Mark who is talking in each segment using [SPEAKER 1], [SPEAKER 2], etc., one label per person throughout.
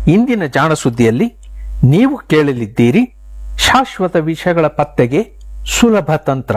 [SPEAKER 1] ಇಂದಿನ ಜಾಣ ಸುದ್ದಿಯಲ್ಲಿ ನೀವು ಕೇಳಲಿದ್ದೀರಿ ಶಾಶ್ವತ ವಿಷಯಗಳ ಪತ್ತೆಗೆ ಸುಲಭ ತಂತ್ರ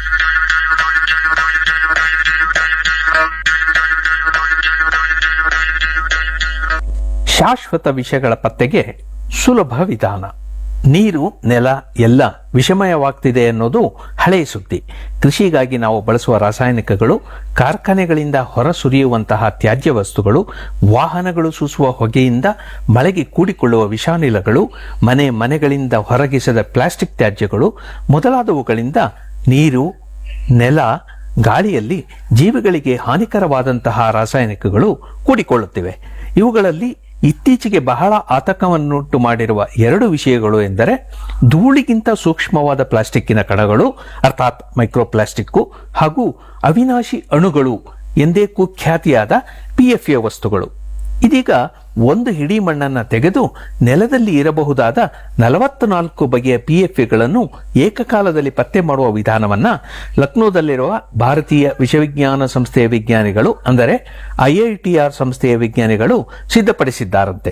[SPEAKER 1] ಶಾಶ್ವತ ವಿಷಯಗಳ ಪತ್ತೆಗೆ ಸುಲಭ ವಿಧಾನ ನೀರು ನೆಲ ಎಲ್ಲ ವಿಷಮಯವಾಗ್ತಿದೆ ಅನ್ನೋದು ಹಳೆಯ ಸುದ್ದಿ ಕೃಷಿಗಾಗಿ ನಾವು ಬಳಸುವ ರಾಸಾಯನಿಕಗಳು ಕಾರ್ಖಾನೆಗಳಿಂದ ಹೊರಸುರಿಯುವಂತಹ ತ್ಯಾಜ್ಯ ವಸ್ತುಗಳು ವಾಹನಗಳು ಸೂಸುವ ಹೊಗೆಯಿಂದ ಮಳೆಗೆ ಕೂಡಿಕೊಳ್ಳುವ ವಿಷಾನಿಲಗಳು ಮನೆ ಮನೆಗಳಿಂದ ಹೊರಗಿಸದ ಪ್ಲಾಸ್ಟಿಕ್ ತ್ಯಾಜ್ಯಗಳು ಮೊದಲಾದವುಗಳಿಂದ ನೀರು ನೆಲ ಗಾಳಿಯಲ್ಲಿ ಜೀವಿಗಳಿಗೆ ಹಾನಿಕರವಾದಂತಹ ರಾಸಾಯನಿಕಗಳು ಕೂಡಿಕೊಳ್ಳುತ್ತಿವೆ ಇವುಗಳಲ್ಲಿ ಇತ್ತೀಚೆಗೆ ಬಹಳ ಆತಂಕವನ್ನುಂಟು ಮಾಡಿರುವ ಎರಡು ವಿಷಯಗಳು ಎಂದರೆ ಧೂಳಿಗಿಂತ ಸೂಕ್ಷ್ಮವಾದ ಪ್ಲಾಸ್ಟಿಕ್ಕಿನ ಕಣಗಳು ಅರ್ಥಾತ್ ಮೈಕ್ರೋಪ್ಲಾಸ್ಟಿಕ್ಕು ಹಾಗೂ ಅವಿನಾಶಿ ಅಣುಗಳು ಎಂದೇ ಕುಖ್ಯಾತಿಯಾದ ಪಿಎಫ್ಎ ವಸ್ತುಗಳು ಇದೀಗ ಒಂದು ಹಿಡಿ ಮಣ್ಣನ್ನ ತೆಗೆದು ನೆಲದಲ್ಲಿ ಇರಬಹುದಾದ ನಲವತ್ತು ನಾಲ್ಕು ಬಗೆಯ ಪಿಎಫ್ಎಗಳನ್ನು ಏಕಕಾಲದಲ್ಲಿ ಪತ್ತೆ ಮಾಡುವ ವಿಧಾನವನ್ನ ಲಕ್ನೋದಲ್ಲಿರುವ ಭಾರತೀಯ ವಿಷವಿಜ್ಞಾನ ಸಂಸ್ಥೆಯ ವಿಜ್ಞಾನಿಗಳು ಅಂದರೆ ಐಐಟಿಆರ್ ಸಂಸ್ಥೆಯ ವಿಜ್ಞಾನಿಗಳು ಸಿದ್ಧಪಡಿಸಿದ್ದಾರಂತೆ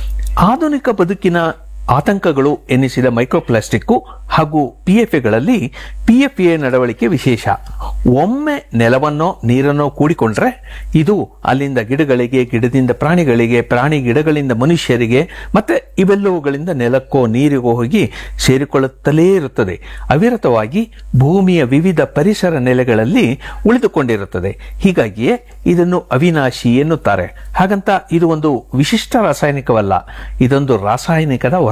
[SPEAKER 1] ಆಧುನಿಕ ಬದುಕಿನ ಆತಂಕಗಳು ಎನ್ನಿಸಿದ ಮೈಕ್ರೋಪ್ಲಾಸ್ಟಿಕ್ಕು ಹಾಗೂ ಪಿಎಫ್ಎಗಳಲ್ಲಿ ಪಿಎಫ್ಎ ನಡವಳಿಕೆ ವಿಶೇಷ ಒಮ್ಮೆ ನೆಲವನ್ನೋ ನೀರನ್ನೋ ಕೂಡಿಕೊಂಡ್ರೆ ಇದು ಅಲ್ಲಿಂದ ಗಿಡಗಳಿಗೆ ಗಿಡದಿಂದ ಪ್ರಾಣಿಗಳಿಗೆ ಪ್ರಾಣಿ ಗಿಡಗಳಿಂದ ಮನುಷ್ಯರಿಗೆ ಮತ್ತೆ ಇವೆಲ್ಲವುಗಳಿಂದ ನೆಲಕ್ಕೋ ನೀರಿಗೋ ಹೋಗಿ ಸೇರಿಕೊಳ್ಳುತ್ತಲೇ ಇರುತ್ತದೆ ಅವಿರತವಾಗಿ ಭೂಮಿಯ ವಿವಿಧ ಪರಿಸರ ನೆಲೆಗಳಲ್ಲಿ ಉಳಿದುಕೊಂಡಿರುತ್ತದೆ ಹೀಗಾಗಿಯೇ ಇದನ್ನು ಅವಿನಾಶಿ ಎನ್ನುತ್ತಾರೆ ಹಾಗಂತ ಇದು ಒಂದು ವಿಶಿಷ್ಟ ರಾಸಾಯನಿಕವಲ್ಲ ಇದೊಂದು ರಾಸಾಯನಿಕದ ವರ್ಗ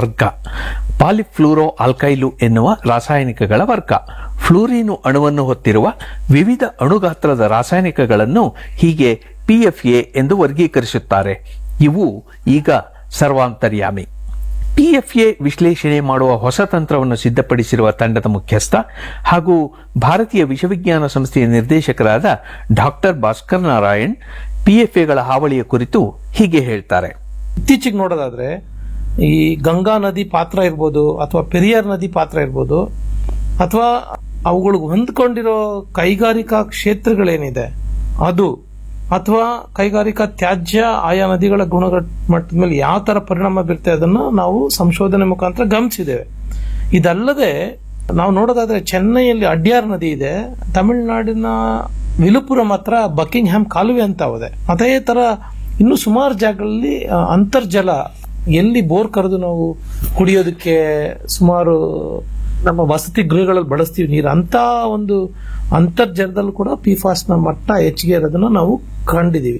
[SPEAKER 1] ಪಾಲಿಫ್ಲೂರೋ ಆಲ್ಕೈಲು ಎನ್ನುವ ರಾಸಾಯನಿಕಗಳ ವರ್ಗ ಫ್ಲೂರಿನು ಅಣುವನ್ನು ಹೊತ್ತಿರುವ ವಿವಿಧ ಅಣುಗಾತ್ರದ ರಾಸಾಯನಿಕಗಳನ್ನು ಹೀಗೆ ಪಿಎಫ್ಎ ಎಂದು ವರ್ಗೀಕರಿಸುತ್ತಾರೆ ಇವು ಈಗ ಸರ್ವಾಂತರ್ಯಾಮಿ ಪಿಎಫ್ಎ ವಿಶ್ಲೇಷಣೆ ಮಾಡುವ ಹೊಸ ತಂತ್ರವನ್ನು ಸಿದ್ಧಪಡಿಸಿರುವ ತಂಡದ ಮುಖ್ಯಸ್ಥ ಹಾಗೂ ಭಾರತೀಯ ವಿಷವಿಜ್ಞಾನ ಸಂಸ್ಥೆಯ ನಿರ್ದೇಶಕರಾದ ಡಾಕ್ಟರ್ ಭಾಸ್ಕರ್ ನಾರಾಯಣ್ ಪಿಎಫ್ಎಗಳ ಹಾವಳಿಯ ಕುರಿತು ಹೀಗೆ ಹೇಳ್ತಾರೆ
[SPEAKER 2] ಇತ್ತೀಚೆಗೆ ನೋಡೋದಾದ್ರೆ ಈ ಗಂಗಾ ನದಿ ಪಾತ್ರ ಇರ್ಬೋದು ಅಥವಾ ಪೆರಿಯಾರ್ ನದಿ ಪಾತ್ರ ಇರ್ಬೋದು ಅಥವಾ ಅವುಗಳಿಗೆ ಹೊಂದ್ಕೊಂಡಿರೋ ಕೈಗಾರಿಕಾ ಕ್ಷೇತ್ರಗಳೇನಿದೆ ಅದು ಅಥವಾ ಕೈಗಾರಿಕಾ ತ್ಯಾಜ್ಯ ಆಯಾ ನದಿಗಳ ಗುಣಮಟ್ಟದ ಮೇಲೆ ಯಾವ ತರ ಪರಿಣಾಮ ಬೀರುತ್ತೆ ಅದನ್ನ ನಾವು ಸಂಶೋಧನೆ ಮುಖಾಂತರ ಗಮನಿಸಿದ್ದೇವೆ ಇದಲ್ಲದೆ ನಾವು ನೋಡೋದಾದ್ರೆ ಚೆನ್ನೈಯಲ್ಲಿ ಅಡ್ಯಾರ್ ನದಿ ಇದೆ ತಮಿಳುನಾಡಿನ ವಿಲುಪುರಂ ಹತ್ರ ಬಕಿಂಗ್ ಹ್ಯಾಮ್ ಕಾಲುವೆ ಅಂತ ಇದೆ ಅದೇ ತರ ಇನ್ನು ಸುಮಾರು ಜಾಗಗಳಲ್ಲಿ ಆ, ಅಂತರ್ಜಲ ಎಲ್ಲಿ ಬೋರ್ ಕರೆದು ನಾವು ಕುಡಿಯೋದಕ್ಕೆ ಸುಮಾರು ನಮ್ಮ ವಸತಿ ಗೃಹಗಳಲ್ಲಿ ಬಳಸ್ತೀವಿ ನೀರು ಅಂತ ಒಂದು ಅಂತರ್ಜಲದಲ್ಲೂ ಕೂಡ ಪಿಫಾಸ್ ನ ಮಟ್ಟ ಹೆಚ್ಚಿಗೆ ಇರೋದನ್ನ ನಾವು ಕಂಡಿದೀವಿ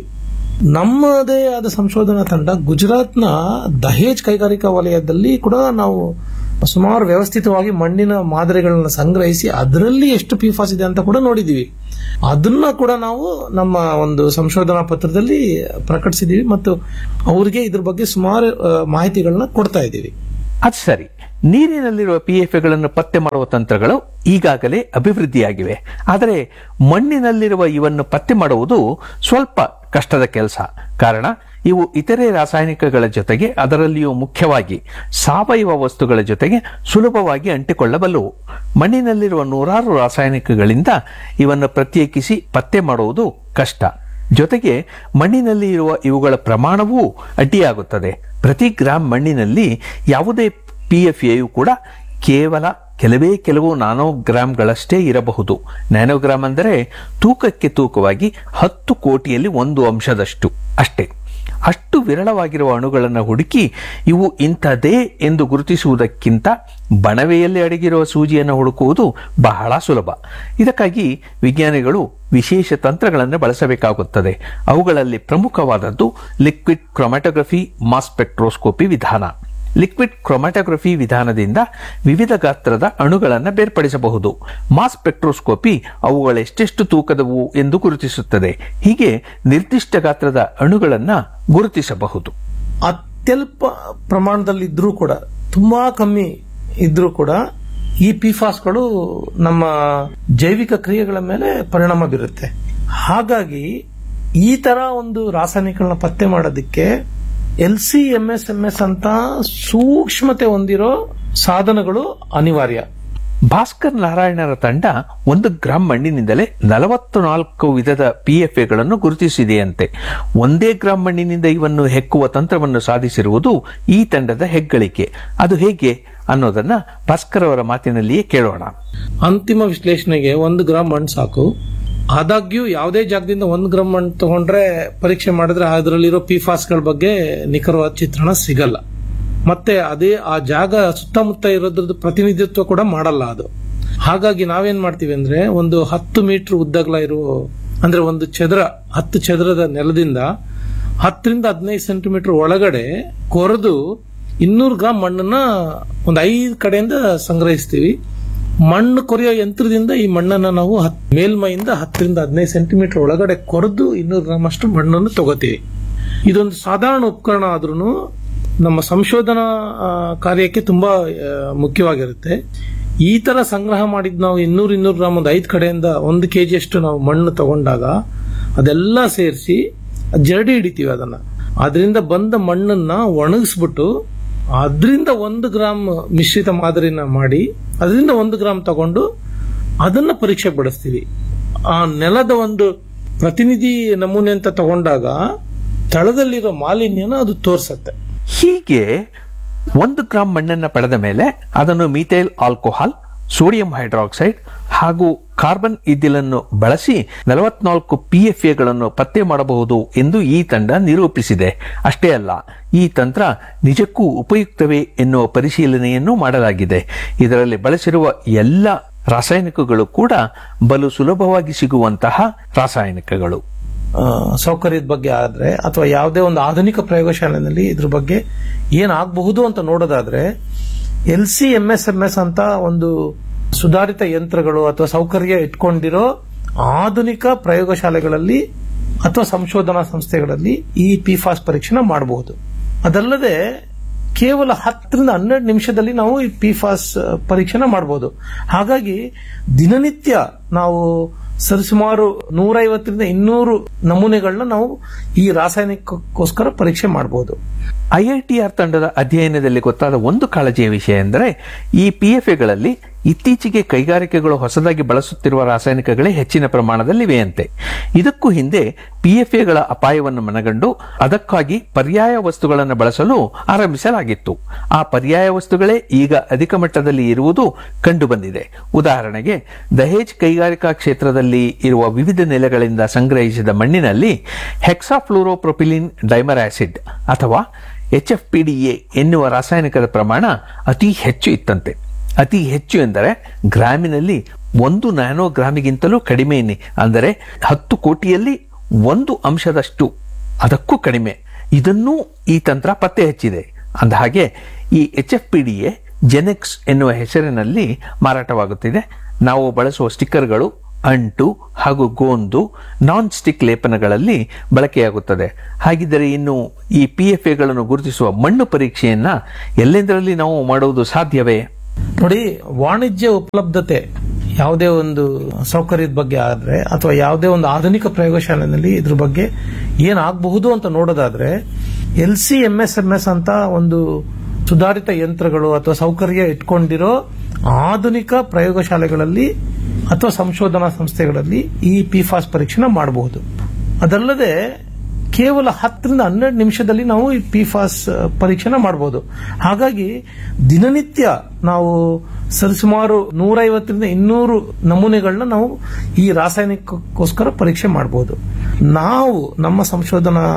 [SPEAKER 2] ನಮ್ಮದೇ ಆದ ಸಂಶೋಧನಾ ತಂಡ ಗುಜರಾತ್ನ ದಹೇಜ್ ಕೈಗಾರಿಕಾ ವಲಯದಲ್ಲಿ ಕೂಡ ನಾವು ಸುಮಾರು ವ್ಯವಸ್ಥಿತವಾಗಿ ಮಣ್ಣಿನ ಮಾದರಿಗಳನ್ನ ಸಂಗ್ರಹಿಸಿ ಅದರಲ್ಲಿ ಎಷ್ಟು ಪಿಫಾಸ್ ಇದೆ ಅಂತ ಕೂಡ ನೋಡಿದೀವಿ ಅದನ್ನ ಕೂಡ ನಾವು ನಮ್ಮ ಒಂದು ಸಂಶೋಧನಾ ಪತ್ರದಲ್ಲಿ ಪ್ರಕಟಿಸಿದೀವಿ ಮತ್ತು ಅವರಿಗೆ ಇದ್ರ ಬಗ್ಗೆ ಸುಮಾರು ಆ, ಮಾಹಿತಿಗಳನ್ನ ಕೊಡ್ತಾ ಇದ್ದೀವಿ
[SPEAKER 1] ಅದು ಸರಿ ನೀರಿನಲ್ಲಿರುವ ಪಿಎಫ್ಎಗಳನ್ನು ಪತ್ತೆ ಮಾಡುವ ತಂತ್ರಗಳು ಈಗಾಗಲೇ ಅಭಿವೃದ್ಧಿಯಾಗಿವೆ ಆದರೆ ಮಣ್ಣಿನಲ್ಲಿರುವ ಇವನ್ನು ಪತ್ತೆ ಮಾಡುವುದು ಸ್ವಲ್ಪ ಕಷ್ಟದ ಕೆಲಸ ಕಾರಣ ಇವು ಇತರೆ ರಾಸಾಯನಿಕಗಳ ಜೊತೆಗೆ ಅದರಲ್ಲಿಯೂ ಮುಖ್ಯವಾಗಿ ಸಾವಯವ ವಸ್ತುಗಳ ಜೊತೆಗೆ ಸುಲಭವಾಗಿ ಅಂಟಿಕೊಳ್ಳಬಲ್ಲವು ಮಣ್ಣಿನಲ್ಲಿರುವ ನೂರಾರು ರಾಸಾಯನಿಕಗಳಿಂದ ಇವನ್ನು ಪ್ರತ್ಯೇಕಿಸಿ ಪತ್ತೆ ಮಾಡುವುದು ಕಷ್ಟ ಜೊತೆಗೆ ಮಣ್ಣಿನಲ್ಲಿ ಇರುವ ಇವುಗಳ ಪ್ರಮಾಣವೂ ಅಡ್ಡಿಯಾಗುತ್ತದೆ ಪ್ರತಿ ಗ್ರಾಂ ಮಣ್ಣಿನಲ್ಲಿ ಯಾವುದೇ ಪಿಎಫ್ಎಯು ಕೂಡ ಕೇವಲ ಕೆಲವೇ ಕೆಲವು ನ್ಯಾನೋಗ್ರಾಂಗಳಷ್ಟೇ ಇರಬಹುದು ನ್ಯಾನೋಗ್ರಾಮ್ ಅಂದರೆ ತೂಕಕ್ಕೆ ತೂಕವಾಗಿ ಹತ್ತು ಕೋಟಿಯಲ್ಲಿ ಒಂದು ಅಂಶದಷ್ಟು ಅಷ್ಟೇ ಅಷ್ಟು ವಿರಳವಾಗಿರುವ ಅಣುಗಳನ್ನು ಹುಡುಕಿ ಇವು ಇಂಥದೇ ಎಂದು ಗುರುತಿಸುವುದಕ್ಕಿಂತ ಬಣವೆಯಲ್ಲಿ ಅಡಗಿರುವ ಸೂಜಿಯನ್ನು ಹುಡುಕುವುದು ಬಹಳ ಸುಲಭ ಇದಕ್ಕಾಗಿ ವಿಜ್ಞಾನಿಗಳು ವಿಶೇಷ ತಂತ್ರಗಳನ್ನು ಬಳಸಬೇಕಾಗುತ್ತದೆ ಅವುಗಳಲ್ಲಿ ಪ್ರಮುಖವಾದದ್ದು ಲಿಕ್ವಿಡ್ ಕ್ರೊಮ್ಯಾಟೋಗ್ರಫಿ ಮಾಸ್ ಸ್ಪೆಕ್ಟ್ರೋಸ್ಕೋಪಿ ವಿಧಾನ ಲಿಕ್ವಿಡ್ ಕ್ರೊಮ್ಯಾಟೋಗ್ರಫಿ ವಿಧಾನದಿಂದ ವಿವಿಧ ಗಾತ್ರದ ಅಣುಗಳನ್ನು ಬೇರ್ಪಡಿಸಬಹುದು ಮಾಸ್ ಸ್ಪೆಕ್ಟ್ರೋಸ್ಕೋಪಿ ಅವುಗಳೆಷ್ಟೆಷ್ಟು ತೂಕದವು ಎಂದು ಗುರುತಿಸುತ್ತದೆ ಹೀಗೆ ನಿರ್ದಿಷ್ಟ ಗಾತ್ರದ ಅಣುಗಳನ್ನು ಗುರುತಿಸಬಹುದು
[SPEAKER 2] ಅತ್ಯಲ್ಪ ಪ್ರಮಾಣದಲ್ಲಿ ಇದ್ರೂ ಕೂಡ ತುಂಬಾ ಕಮ್ಮಿ ಇದ್ರೂ ಕೂಡ ಈ ಪಿಫಾಸ್ಗಳು ನಮ್ಮ ಜೈವಿಕ ಕ್ರಿಯೆಗಳ ಮೇಲೆ ಪರಿಣಾಮ ಬೀರುತ್ತೆ ಹಾಗಾಗಿ ಈ ತರ ಒಂದು ರಾಸಾಯನಿಕಗಳನ್ನ ಪತ್ತೆ ಮಾಡೋದಕ್ಕೆ L C M S M S ಅಂತ ಸೂಕ್ಷ್ಮತೆ ಹೊಂದಿರೋ ಸಾಧನಗಳು ಅನಿವಾರ್ಯ
[SPEAKER 1] ಭಾಸ್ಕರ್ ನಾರಾಯಣರ ತಂಡ ಒಂದು ಗ್ರಾಂ ಮಣ್ಣಿನಿಂದಲೇ ನಲವತ್ತು ನಾಲ್ಕು ವಿಧದ ಪಿಎಫ್ಎಗಳನ್ನು ಗುರುತಿಸಿದೆಯಂತೆ ಒಂದೇ ಗ್ರಾಂ ಮಣ್ಣಿನಿಂದ ಇವನ್ನು ಹೆಕ್ಕುವ ತಂತ್ರವನ್ನು ಸಾಧಿಸಿರುವುದು ಈ ತಂಡದ ಹೆಗ್ಗಳಿಕೆ ಅದು ಹೇಗೆ ಅನ್ನೋದನ್ನ ಭಾಸ್ಕರ್ ಅವರ ಮಾತಿನಲ್ಲಿಯೇ ಕೇಳೋಣ
[SPEAKER 2] ಅಂತಿಮ ವಿಶ್ಲೇಷಣೆಗೆ ಒಂದು ಗ್ರಾಮ್ ಮಣ್ಣು ಸಾಕು ಆದಾಗ್ಯೂ ಯಾವುದೇ ಜಾಗದಿಂದ ಒಂದು ಗ್ರಾಮ್ ಮಣ್ಣು ತಗೊಂಡ್ರೆ ಪರೀಕ್ಷೆ ಮಾಡಿದ್ರೆ ಅದರಲ್ಲಿರೋ ಗಳ ಬಗ್ಗೆ ನಿಖರವಾದ ಚಿತ್ರಣ ಸಿಗಲ್ಲ ಮತ್ತೆ ಅದೇ ಆ ಜಾಗ ಸುತ್ತಮುತ್ತ ಇರೋದ್ರದ್ದು ಪ್ರತಿನಿಧಿತ್ವ ಕೂಡ ಮಾಡಲ್ಲ ಅದು ಹಾಗಾಗಿ ನಾವೇನ್ ಮಾಡ್ತೀವಿ ಅಂದ್ರೆ ಒಂದು ಹತ್ತು ಮೀಟರ್ ಉದ್ದಗಲ ಇರುವ ಅಂದ್ರೆ ಒಂದು ಚದರ ಹತ್ತು ಚದರದ ನೆಲದಿಂದ ಹತ್ತರಿಂದ ಹದಿನೈದು ಸೆಂಟಿಮೀಟರ್ ಒಳಗಡೆ ಕೊರೆದು ಇನ್ನೂರು ಗ್ರಾಮ್ ಮಣ್ಣನ್ನ ಒಂದು ಐದು ಕಡೆಯಿಂದ ಸಂಗ್ರಹಿಸ್ತೀವಿ ಮಣ್ಣು ಕೊರೆಯೋ ಯಂತ್ರದಿಂದ ಈ ಮಣ್ಣನ್ನ ನಾವು ಹತ್- ಮೇಲ್ಮೈಯಿಂದ ಹತ್ತರಿಂದ ಹದಿನೈದು ಸೆಂಟಿಮೀಟರ್ ಒಳಗಡೆ ಕೊರೆದು ಇನ್ನೂರು ಗ್ರಾಮ್ ಅಷ್ಟು ಮಣ್ಣನ್ನು ತಗೋತೀವಿ ಇದೊಂದು ಸಾಧಾರಣ ಉಪಕರಣ ಆದ್ರೂ ನಮ್ಮ ಸಂಶೋಧನಾ ಆ, ಕಾರ್ಯಕ್ಕೆ ತುಂಬಾ ಆ, ಮುಖ್ಯವಾಗಿರುತ್ತೆ ಈ ತರ ಸಂಗ್ರಹ ಮಾಡಿದ್ ನಾವು ಇನ್ನೂರು ಇನ್ನೂರು ಗ್ರಾಮ್ ಒಂದು ಐದು ಕಡೆಯಿಂದ ಒಂದು ಕೆಜಿ ಅಷ್ಟು ನಾವು ಮಣ್ಣು ತಗೊಂಡಾಗ ಅದೆಲ್ಲ ಸೇರಿಸಿ ಜರಡಿ ಹಿಡಿತೀವಿ ಅದನ್ನ ಅದರಿಂದ ಬಂದ ಮಣ್ಣನ್ನ ಒಣಗಿಸ್ಬಿಟ್ಟು ಅದರಿಂದ ಒಂದು ಗ್ರಾಮ್ ಮಿಶ್ರಿತ ಮಾದರಿನ ಮಾಡಿ ಅದರಿಂದ ಒಂದು ಗ್ರಾಮ್ ತಗೊಂಡು ಅದನ್ನ ಪರೀಕ್ಷೆ ಪಡಿಸ್ತೀವಿ ಆ ನೆಲದ ಒಂದು ಪ್ರತಿನಿಧಿ ನಮೂನೆ ಅಂತ ತಗೊಂಡಾಗ ತಳದಲ್ಲಿರೋ ಮಾಲಿನ್ಯನ ಅದು ತೋರ್ಸತ್ತೆ
[SPEAKER 1] ಹೀಗೆ ಒಂದು ಗ್ರಾಂ ಮಣ್ಣನ್ನು ಪಡೆದ ಮೇಲೆ ಅದನ್ನು ಮೀಥೈಲ್ ಆಲ್ಕೋಹಾಲ್ ಸೋಡಿಯಂ ಹೈಡ್ರಾಕ್ಸೈಡ್ ಹಾಗೂ ಕಾರ್ಬನ್ ಇದ್ದಿಲನ್ನು ಬಳಸಿ ನಲವತ್ನಾಲ್ಕು ಪಿಎಫ್ಎಗಳನ್ನು ಪತ್ತೆ ಮಾಡಬಹುದು ಎಂದು ಈ ತಂಡ ನಿರೂಪಿಸಿದೆ ಅಷ್ಟೇ ಅಲ್ಲ ಈ ತಂತ್ರ ನಿಜಕ್ಕೂ ಉಪಯುಕ್ತವೇ ಎನ್ನುವ ಪರಿಶೀಲನೆಯನ್ನು ಮಾಡಲಾಗಿದೆ ಇದರಲ್ಲಿ ಬಳಸಿರುವ ಎಲ್ಲ ರಾಸಾಯನಿಕಗಳು ಕೂಡ ಬಲು ಸುಲಭವಾಗಿ ಸಿಗುವಂತಹ ರಾಸಾಯನಿಕಗಳು
[SPEAKER 2] ಆ, ಸೌಕರ್ಯದ ಬಗ್ಗೆ ಆದ್ರೆ ಅಥವಾ ಯಾವುದೇ ಒಂದು ಆಧುನಿಕ ಪ್ರಯೋಗಶಾಲೆಯಲ್ಲಿ ಇದ್ರ ಬಗ್ಗೆ ಏನಾಗಬಹುದು ಅಂತ ನೋಡೋದಾದ್ರೆ L C M S M S ಅಂತ ಒಂದು ಸುಧಾರಿತ ಯಂತ್ರಗಳು ಅಥವಾ ಸೌಕರ್ಯ ಇಟ್ಕೊಂಡಿರೋ ಆಧುನಿಕ ಪ್ರಯೋಗಶಾಲೆಗಳಲ್ಲಿ ಅಥವಾ ಸಂಶೋಧನಾ ಸಂಸ್ಥೆಗಳಲ್ಲಿ ಈ ಪಿಫಾಸ್ ಪರೀಕ್ಷೆನ ಮಾಡಬಹುದು ಅದಲ್ಲದೆ ಕೇವಲ ಹತ್ತರಿಂದ ಹನ್ನೆರಡು ನಿಮಿಷದಲ್ಲಿ ನಾವು ಈ ಪಿಫಾಸ್ ಪರೀಕ್ಷೆನ ಮಾಡಬಹುದು ಹಾಗಾಗಿ ದಿನನಿತ್ಯ ನಾವು ಸರಿಸುಮಾರು ನೂರೈವತ್ತರಿಂದ ಇನ್ನೂರು ನಮೂನೆಗಳನ್ನ ನಾವು ಈ ರಾಸಾಯನಿಕಕ್ಕೋಸ್ಕರ ಪರೀಕ್ಷೆ ಮಾಡಬಹುದು
[SPEAKER 1] ಐಐಟಿಆರ್ ತಂಡದ ಅಧ್ಯಯನದಲ್ಲಿ ಗೊತ್ತಾದ ಒಂದು ಕಾಳಜಿಯ ವಿಷಯ ಎಂದರೆ ಈ ಪಿಎಫ್ಎಗಳಲ್ಲಿ ಇತ್ತೀಚೆಗೆ ಕೈಗಾರಿಕೆಗಳು ಹೊಸದಾಗಿ ಬಳಸುತ್ತಿರುವ ರಾಸಾಯನಿಕಗಳೇ ಹೆಚ್ಚಿನ ಪ್ರಮಾಣದಲ್ಲಿವೆಯಂತೆ ಇದಕ್ಕೂ ಹಿಂದೆ ಪಿಎಫ್ಎಗಳ ಅಪಾಯವನ್ನು ಮನಗಂಡು ಅದಕ್ಕಾಗಿ ಪರ್ಯಾಯ ವಸ್ತುಗಳನ್ನು ಬಳಸಲು ಆರಂಭಿಸಲಾಗಿತ್ತು ಆ ಪರ್ಯಾಯ ವಸ್ತುಗಳೇ ಈಗ ಅಧಿಕ ಮಟ್ಟದಲ್ಲಿ ಇರುವುದು ಕಂಡುಬಂದಿದೆ ಉದಾಹರಣೆಗೆ ದಹೇಜ್ ಕೈಗಾರಿಕಾ ಕ್ಷೇತ್ರದಲ್ಲಿ ಇರುವ ವಿವಿಧ ನೆಲೆಗಳಿಂದ ಸಂಗ್ರಹಿಸಿದ ಮಣ್ಣಿನಲ್ಲಿ ಹೆಕ್ಸಾಫ್ಲೂರೋಪ್ರೊಪಿಲಿನ್ ಡೈಮರ್ ಆಸಿಡ್ ಅಥವಾ ಎಚ್ಎಫ್ಪಿಡಿಎ ಎನ್ನುವ ರಾಸಾಯನಿಕದ ಪ್ರಮಾಣ ಅತಿ ಹೆಚ್ಚು ಇತ್ತಂತೆ ಅತಿ ಹೆಚ್ಚು ಎಂದರೆ ಗ್ರಾಮಿನಲ್ಲಿ ಒಂದು ನ್ಯಾನೋ ಗ್ರಾಮಿಗಿಂತಲೂ ಕಡಿಮೆ ಎನ್ನಿ ಅಂದರೆ ಹತ್ತು ಕೋಟಿಯಲ್ಲಿ ಒಂದು ಅಂಶದಷ್ಟು ಅದಕ್ಕೂ ಕಡಿಮೆ ಇದನ್ನೂ ಈ ತಂತ್ರ ಪತ್ತೆ ಹಚ್ಚಿದೆ ಅಂದಹಾಗೆ ಈ H F P D A Genex ಎನ್ನುವ ಹೆಸರಿನಲ್ಲಿ ಮಾರಾಟವಾಗುತ್ತಿದೆ ನಾವು ಬಳಸುವ ಸ್ಟಿಕ್ಕರ್ಗಳು ಅಂಟು ಹಾಗೂ ಗೋಂದು ನಾನ್ ಸ್ಟಿಕ್ ಲೇಪನಗಳಲ್ಲಿ ಬಳಕೆಯಾಗುತ್ತದೆ ಹಾಗಿದ್ದರೆ ಇನ್ನು ಈ ಪಿ ಎಫ್ ಎಗಳನ್ನು ಗುರುತಿಸುವ ಮಣ್ಣು ಪರೀಕ್ಷೆಯನ್ನ ಎಲ್ಲೆಂದರಲ್ಲಿ ನಾವು ಮಾಡುವುದು ಸಾಧ್ಯವೇ
[SPEAKER 2] ನೋಡಿ ವಾಣಿಜ್ಯ ಉಪಲಬ್ಧತೆ ಯಾವುದೇ ಒಂದು ಸೌಕರ್ಯದ ಬಗ್ಗೆ ಆದ್ರೆ ಅಥವಾ ಯಾವುದೇ ಒಂದು ಆಧುನಿಕ ಪ್ರಯೋಗಶಾಲೆಯಲ್ಲಿ ಇದ್ರ ಬಗ್ಗೆ ಏನಾಗಬಹುದು ಅಂತ ನೋಡೋದಾದ್ರೆ L C M S M S ಅಂತ ಒಂದು ಸುಧಾರಿತ ಯಂತ್ರಗಳು ಅಥವಾ ಸೌಕರ್ಯ ಇಟ್ಕೊಂಡಿರೋ ಆಧುನಿಕ ಪ್ರಯೋಗಶಾಲೆಗಳಲ್ಲಿ ಅಥವಾ ಸಂಶೋಧನಾ ಸಂಸ್ಥೆಗಳಲ್ಲಿ ಈ ಪಿಫಾಸ್ ಪರೀಕ್ಷೆನ ಮಾಡಬಹುದು ಅದಲ್ಲದೆ ಕೇವಲ ಹತ್ತರಿಂದ ಹನ್ನೆರಡು ನಿಮಿಷದಲ್ಲಿ ನಾವು ಈ ಪಿಫಾಸ್ ಪರೀಕ್ಷೆನ ಮಾಡಬಹುದು ಹಾಗಾಗಿ ದಿನನಿತ್ಯ ನಾವು ಸರಿಸುಮಾರು ನೂರೈವತ್ತರಿಂದ ಇನ್ನೂರು ನಮೂನೆಗಳನ್ನ ನಾವು ಈ ರಾಸಾಯನಿಕಕ್ಕೋಸ್ಕರ ಪರೀಕ್ಷೆ ಮಾಡಬಹುದು ನಾವು ನಮ್ಮ ಸಂಶೋಧನಾ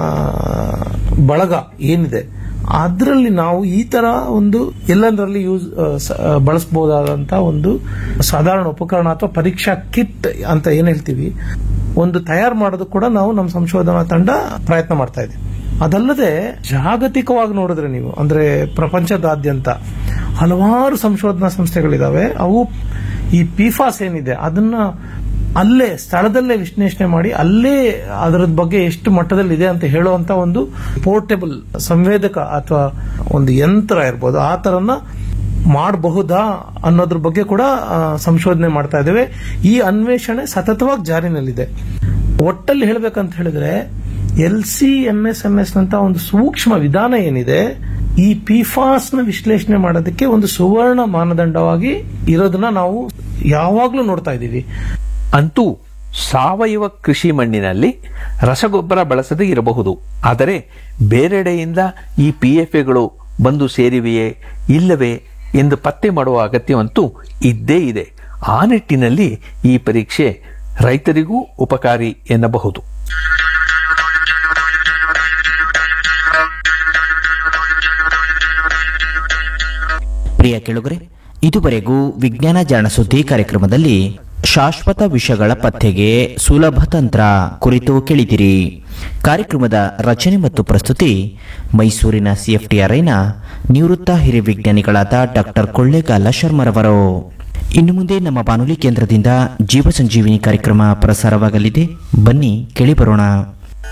[SPEAKER 2] ಬಳಗ ಏನಿದೆ ಅದರಲ್ಲಿ ನಾವು ಈ ತರ ಒಂದು ಎಲ್ಲದರಲ್ಲಿ ಯೂಸ್ ಬಳಸಬಹುದಾದಂತ ಒಂದು ಸಾಧಾರಣ ಉಪಕರಣ ಅಥವಾ ಪರೀಕ್ಷಾ ಕಿಟ್ ಅಂತ ಏನ್ ಹೇಳ್ತೀವಿ ಒಂದು ತಯಾರು ಮಾಡೋದು ಕೂಡ ನಾವು ನಮ್ಮ ಸಂಶೋಧನಾ ತಂಡ ಪ್ರಯತ್ನ ಮಾಡ್ತಾ ಇದ್ದೀವಿ ಅದಲ್ಲದೆ ಜಾಗತಿಕವಾಗಿ ನೋಡಿದ್ರೆ ನೀವು ಅಂದ್ರೆ ಪ್ರಪಂಚದಾದ್ಯಂತ ಹಲವಾರು ಸಂಶೋಧನಾ ಸಂಸ್ಥೆಗಳಿದಾವೆ ಅವು ಈ ಪಿಫಾಸ್ ಏನಿದೆ ಅದನ್ನ ಅಲ್ಲೇ ಸ್ಥಳದಲ್ಲೇ ವಿಶ್ಲೇಷಣೆ ಮಾಡಿ ಅಲ್ಲೇ ಅದರ ಬಗ್ಗೆ ಎಷ್ಟು ಮಟ್ಟದಲ್ಲಿ ಇದೆ ಅಂತ ಹೇಳುವಂತ ಒಂದು ಪೋರ್ಟೇಬಲ್ ಸಂವೇದಕ ಅಥವಾ ಒಂದು ಯಂತ್ರ ಇರ್ಬೋದು ಆ ತರನ ಮಾಡಬಹುದಾ ಅನ್ನೋದ್ರ ಬಗ್ಗೆ ಕೂಡ ಆ, ಸಂಶೋಧನೆ ಮಾಡ್ತಾ ಇದ್ದೇವೆ ಈ ಅನ್ವೇಷಣೆ ಸತತವಾಗಿ ಜಾರಿನಲ್ಲಿದೆ ಒಟ್ಟಲ್ಲಿ ಹೇಳ್ಬೇಕಂತ ಹೇಳಿದ್ರೆ L C M S M S ಅಂತ ಒಂದು ಸೂಕ್ಷ್ಮ ವಿಧಾನ ಏನಿದೆ ಈ ಪಿಫಾಸ್ ನ ವಿಶ್ಲೇಷಣೆ ಮಾಡೋದಕ್ಕೆ ಒಂದು ಸುವರ್ಣ ಮಾನದಂಡವಾಗಿ ಇರೋದನ್ನ ನಾವು ಯಾವಾಗ್ಲೂ ನೋಡ್ತಾ ಇದ್ದೀವಿ
[SPEAKER 1] ಅಂತೂ ಸಾವಯವ ಕೃಷಿ ಮಣ್ಣಿನಲ್ಲಿ ರಸಗೊಬ್ಬರ ಬಳಸದೇ ಇರಬಹುದು ಆದರೆ ಬೇರೆಡೆಯಿಂದ ಈ ಪಿಎಫ್ಎಗಳು ಬಂದು ಸೇರಿವೆಯೇ ಇಲ್ಲವೇ ಎಂದು ಪತ್ತೆ ಮಾಡುವ ಅಗತ್ಯವಂತೂ ಇದ್ದೇ ಇದೆ ಆ ನಿಟ್ಟಿನಲ್ಲಿ ಈ ಪರೀಕ್ಷೆ ರೈತರಿಗೂ ಉಪಕಾರಿ ಎನ್ನಬಹುದು
[SPEAKER 3] ಪ್ರಿಯ ಕೆಳುಗರೆ ಇದುವರೆಗೂ ವಿಜ್ಞಾನ ಜಾಣ ಸುದ್ದಿ ಕಾರ್ಯಕ್ರಮದಲ್ಲಿ ಶಾಶ್ವತ ವಿಷಯಗಳ ಪತ್ತೆಗೆ ಸುಲಭ ತಂತ್ರ ಕುರಿತು ಕೇಳಿದಿರಿ ಕಾರ್ಯಕ್ರಮದ ರಚನೆ ಮತ್ತು ಪ್ರಸ್ತುತಿ ಮೈಸೂರಿನ ಸಿಎಫ್ಟಿಆರ್ಐನ ನಿವೃತ್ತ ಹಿರಿಯ ವಿಜ್ಞಾನಿಗಳಾದ ಡಾಕ್ಟರ್ ಕೊಳ್ಳೇಗಾಲ ಶರ್ಮರವರು ಇನ್ನು ಮುಂದೆ ನಮ್ಮ ಬಾನುಲಿ ಕೇಂದ್ರದಿಂದ ಜೀವ ಸಂಜೀವಿನಿ ಕಾರ್ಯಕ್ರಮ ಪ್ರಸಾರವಾಗಲಿದೆ ಬನ್ನಿ ಕೇಳಿ ಬರೋಣ